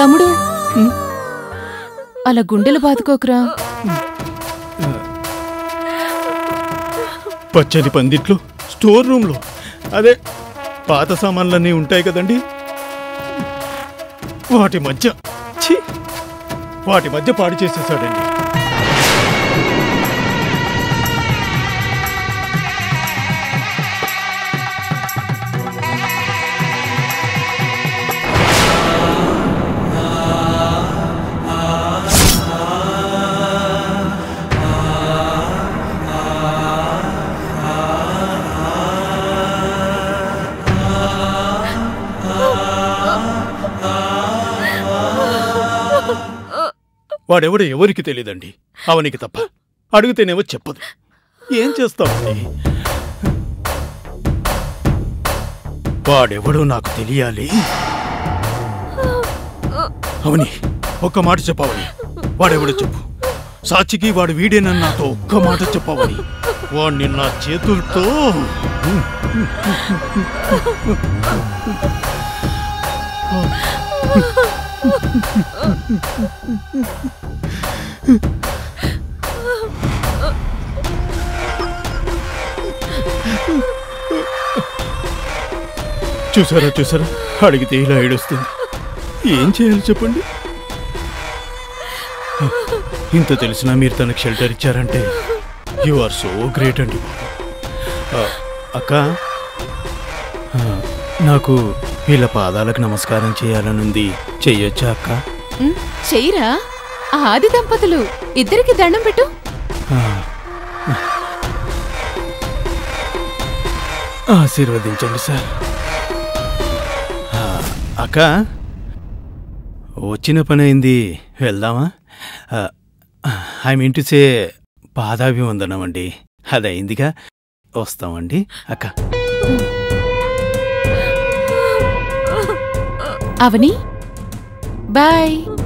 తమ్ముడు అలా గుండెలు బాదుకోకురా పచ్చని పందిట్లో స్టోర్ రూమ్లో అదే పాత సామాన్లన్నీ ఉంటాయి కదండి వాటి మధ్య ఛీ వాటి మధ్య పాడు చేసేసాడండి వాడెవడో ఎవరికి తెలియదండి అవనికి తప్ప అడిగితేనేమో చెప్పదు ఏం చేస్తామండి వాడెవడో నాకు తెలియాలి అవని ఒక్క మాట చెప్పవని వాడెవడో చెప్పు సాక్షికి వాడు వీడేనని నాతో ఒక్క మాట చెప్పవని వాడిని నా చేతులతో చూసారా చూసారా అడిగితే ఇలా ఏడుస్తుంది ఏం చేయాలి చెప్పండి ఇంత తెలిసినా మీరు తనకు షెల్టర్ ఇచ్చారంటే యు ఆర్ సో గ్రేట్ అండి ఆ, అక్క ఆ, నాకు వీళ్ళ పాదాలకు నమస్కారం చేయాలనుంది చెయ్యొచ్చా అక్క ఉమ్, చెయ్యరా ఆ ఆది దంపతులు ఇద్దరికి దండం పెట్టు ఆ. ఆశీర్వదించండి సార్ ఆ, అక్క వచ్చిన పని అయింది వెళ్దామా ఐ మీన్ టు సే పాదాభివందనం అండి అది అయిందిగా వస్తామండి అక్క అవని బాయ్